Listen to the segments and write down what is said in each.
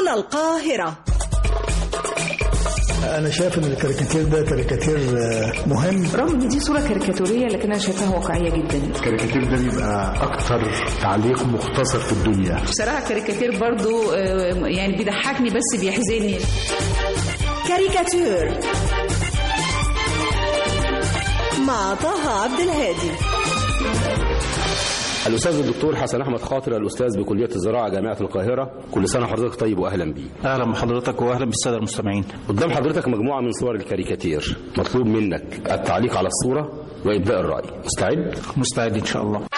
هنا القاهرة انا شايف ان الكاريكاتير ده كاريكاتير آه، مهم رغم ان دي صوره كاريكاتوريه لكن انا شايفاها واقعيه جدا الكاريكاتير ده بيبقى اكتر تعليق مختصر في الدنيا بصراحه كاريكاتير برضو آه، يعني بيضحكني بس بيحزنني كاريكاتير مع طه عبد الهادي الأستاذ الدكتور حسن أحمد خاطر الأستاذ بكلية الزراعة جامعة القاهرة كل سنة وحضرتك طيب وأهلا بيه اهلا بحضرتك واهلا بالساده المستمعين قدام حضرتك مجموعة من صور الكاريكاتير مطلوب منك التعليق على الصورة وإبداء الرأي مستعد؟ مستعد ان شاء الله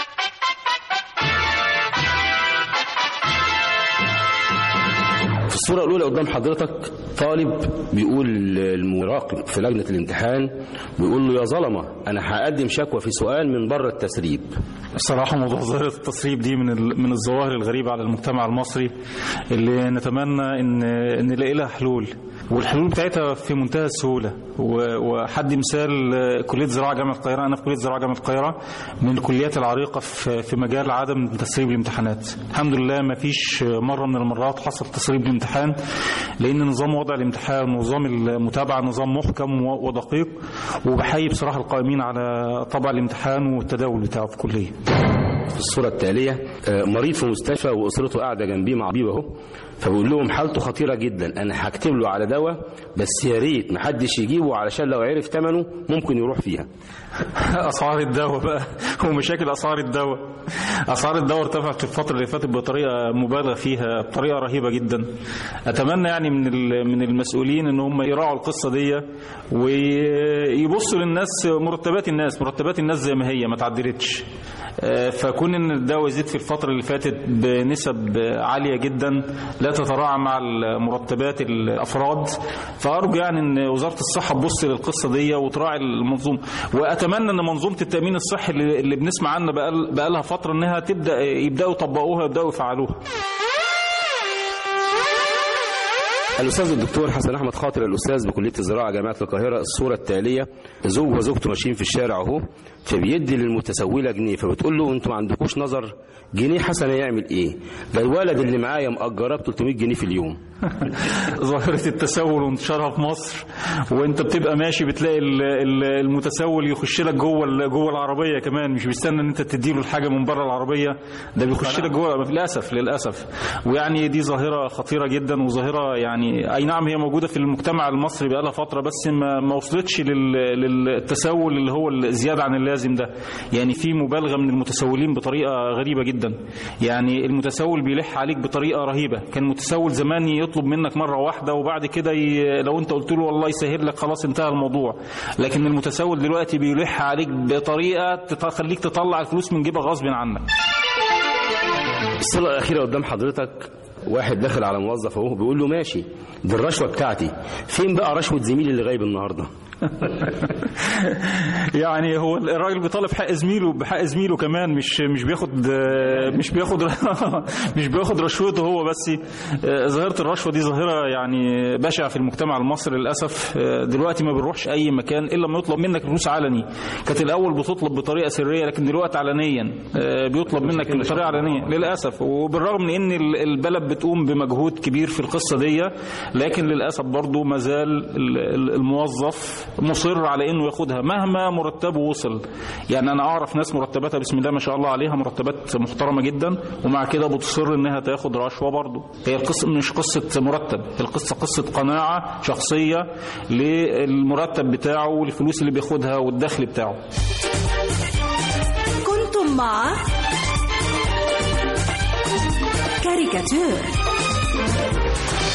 في الصورة الأولى قدام حضرتك طالب بيقول المراقب في لجنة الامتحان بيقول له يا ظلمة أنا هقدم شكوى في سؤال من بره التسريب بصراحه موضوع ظاهره التصريب دي من ال- من الظواهر الغريبه على المجتمع المصري اللي نتمنى ان ان نلاقي لها حلول والحلول بتاعتها في منتهى السهوله و- وحد مثال آه، كليه زراعه جامعه القاهره انا في كليه زراعه جامعه القاهره من الكليات العريقه في في مجال عدم تسريب الامتحانات الحمد لله ما فيش مره من المرات حصل تسريب الامتحان لان نظام وضع الامتحان ونظام المتابعه نظام محكم و- ودقيق وبحيي بصراحه القائمين على طبع الامتحان والتداول بتاعه في الكليه في الصورة التالية آه، مريض في مستشفى وأسرته قاعدة جنبيه مع طبيب أهو فبيقول لهم حالته خطيرة جدا أنا هكتب له على دواء بس يا ريت محدش يجيبه علشان لو عرف ثمنه ممكن يروح فيها اسعار الدواء بقى ومشاكل اسعار الدواء اسعار الدواء ارتفعت في الفتره اللي فاتت بطريقه مبالغ فيها بطريقه رهيبه جدا اتمنى يعني من ال- من المسؤولين ان هم يراعوا القصه دي ويبصوا للناس مرتبات الناس مرتبات الناس زي ما هي ما تعدلتش آه، فكون ان الدواء يزيد في الفتره اللي فاتت بنسب عاليه جدا لا تتراعى مع مرتبات الافراد فارجو يعني ان وزاره الصحه تبص للقصه دي وتراعي المنظومه واتمنى ان منظومه التامين الصحي اللي اللي بنسمع عنها بقال- بقالها فتره انها تبدا يبداوا يطبقوها يبداوا يفعلوها الأستاذ الدكتور حسن أحمد خاطر الأستاذ بكلية الزراعة جامعة القاهرة الصورة التالية زوج وزوجته ماشيين في الشارع أهو فبيدي للمتسولة جنيه فبتقول له أنتوا ما عندكوش نظر جنيه حسن يعمل إيه؟ ده الولد اللي معايا مأجراه ب 300 جنيه في اليوم ظاهرة التسول وانتشارها في مصر وانت بتبقى ماشي بتلاقي ال- ال- المتسول يخش لك جوه ال- جوه العربية كمان مش بيستنى ان انت تديله الحاجة من بره العربية ده بيخش لك جوه للأسف للأسف ويعني دي ظاهرة خطيرة جدا وظاهرة يعني أي نعم هي موجودة في المجتمع المصري بقالها فترة بس ما, ما وصلتش لل- للتسول اللي هو الزيادة عن اللازم ده يعني في مبالغة من المتسولين بطريقة غريبة جدا يعني المتسول بيلح عليك بطريقة رهيبة كان متسول زمان يطلب منك مرة واحدة وبعد كده ي... لو انت قلت له والله يسهل لك خلاص انتهى الموضوع لكن المتسول دلوقتي بيلح عليك بطريقة تخليك تطلع الفلوس من جيبك غصب عنك الصورة الأخيرة قدام حضرتك واحد داخل على موظف اهو بيقول له ماشي دي الرشوة بتاعتي فين بقى رشوة زميلي اللي غايب النهارده يعني هو الراجل بيطالب حق زميله بحق زميله كمان مش مش بياخد مش بياخد مش بياخد رشوته هو بس ظاهره الرشوه دي ظاهره يعني بشعه في المجتمع المصري للاسف دلوقتي ما بنروحش اي مكان الا لما يطلب منك فلوس علني كانت الاول بتطلب بطريقه سريه لكن دلوقتي علنيا بيطلب منك بطريقه علنيه للاسف وبالرغم من ان البلد بتقوم بمجهود كبير في القصه دي لكن للاسف برضه ما زال الموظف مصر على انه ياخدها مهما مرتبه وصل يعني انا اعرف ناس مرتباتها بسم الله ما شاء الله عليها مرتبات محترمه جدا ومع كده بتصر انها تاخد رشوه برضه هي القصه مش قصه مرتب القصه قصه قناعه شخصيه للمرتب بتاعه والفلوس اللي بياخدها والدخل بتاعه كنتم مع كاريكاتير